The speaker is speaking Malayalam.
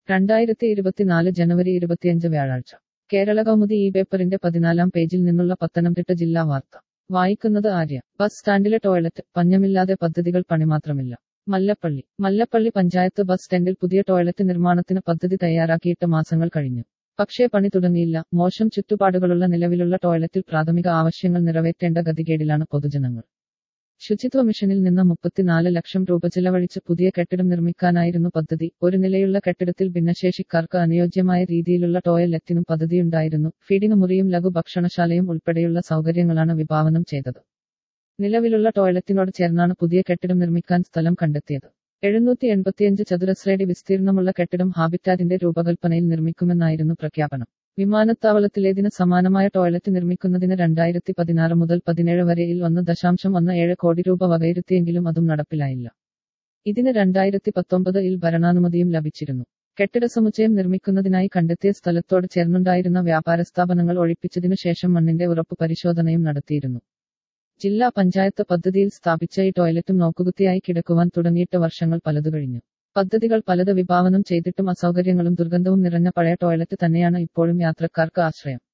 രണ്ടായിരത്തി ഇരുപത്തിനാല് ജനുവരി ഇരുപത്തിയഞ്ച് വ്യാഴാഴ്ച കേരള കൗമുദി ഈ പേപ്പറിന്റെ പതിനാലാം പേജിൽ നിന്നുള്ള പത്തനംതിട്ട ജില്ലാ വാർത്ത വായിക്കുന്നത് ആര്യ ബസ് സ്റ്റാൻഡിലെ ടോയ്ലറ്റ് പഞ്ഞമില്ലാതെ പദ്ധതികൾ പണിമാത്രമില്ല മല്ലപ്പള്ളി മല്ലപ്പള്ളി പഞ്ചായത്ത് ബസ് സ്റ്റാൻഡിൽ പുതിയ ടോയ്ലറ്റ് നിർമ്മാണത്തിന് പദ്ധതി തയ്യാറാക്കിയിട്ട് മാസങ്ങൾ കഴിഞ്ഞു പക്ഷേ പണി തുടങ്ങിയില്ല മോശം ചുറ്റുപാടുകളുള്ള നിലവിലുള്ള ടോയ്ലറ്റിൽ പ്രാഥമിക ആവശ്യങ്ങൾ നിറവേറ്റേണ്ട ഗതികേടിലാണ് പൊതുജനങ്ങൾ ശുചിത്വ മിഷനിൽ നിന്ന് മുപ്പത്തിനാല് ലക്ഷം രൂപ ചെലവഴിച്ച് പുതിയ കെട്ടിടം നിർമ്മിക്കാനായിരുന്നു പദ്ധതി ഒരു നിലയുള്ള കെട്ടിടത്തിൽ ഭിന്നശേഷിക്കാർക്ക് അനുയോജ്യമായ രീതിയിലുള്ള ടോയ്ലറ്റിനും പദ്ധതിയുണ്ടായിരുന്നു ഫീഡിംഗ് മുറിയും ലഘു ഭക്ഷണശാലയും ഉൾപ്പെടെയുള്ള സൗകര്യങ്ങളാണ് വിഭാവനം ചെയ്തത് നിലവിലുള്ള ടോയ്ലറ്റിനോട് ചേർന്നാണ് പുതിയ കെട്ടിടം നിർമ്മിക്കാൻ സ്ഥലം കണ്ടെത്തിയത് എഴുന്നൂറ്റി എൺപത്തിയഞ്ച് ചതുരശ്രയടി വിസ്തീർണമുള്ള കെട്ടിടം ഹാബിറ്റാറ്റിന്റെ രൂപകൽപ്പനയിൽ നിർമ്മിക്കുമെന്നായിരുന്നു പ്രഖ്യാപനം വിമാനത്താവളത്തിലേതിന് സമാനമായ ടോയ്ലറ്റ് നിർമ്മിക്കുന്നതിന് രണ്ടായിരത്തി പതിനാറ് മുതൽ പതിനേഴ് വരെയിൽ ഒന്ന് ദശാംശം ഒന്ന് ഏഴ് കോടി രൂപ വകയിരുത്തിയെങ്കിലും അതും നടപ്പിലായില്ല ഇതിന് രണ്ടായിരത്തി പത്തൊമ്പതിൽ ഭരണാനുമതിയും ലഭിച്ചിരുന്നു കെട്ടിട സമുച്ചയം നിർമ്മിക്കുന്നതിനായി കണ്ടെത്തിയ സ്ഥലത്തോട് ചേർന്നുണ്ടായിരുന്ന വ്യാപാര സ്ഥാപനങ്ങൾ ഒഴിപ്പിച്ചതിനു ശേഷം മണ്ണിന്റെ ഉറപ്പ് പരിശോധനയും നടത്തിയിരുന്നു ജില്ലാ പഞ്ചായത്ത് പദ്ധതിയിൽ സ്ഥാപിച്ച ഈ ടോയ്ലറ്റും നോക്കുകുത്തിയായി കിടക്കുവാൻ തുടങ്ങിയിട്ട് വർഷങ്ങൾ പലതു കഴിഞ്ഞു പദ്ധതികൾ പലത് വിഭാവനം ചെയ്തിട്ടും അസൗകര്യങ്ങളും ദുർഗന്ധവും നിറഞ്ഞ പഴയ ടോയ്ലറ്റ് തന്നെയാണ് ഇപ്പോഴും യാത്രക്കാർക്ക് ആശ്രയം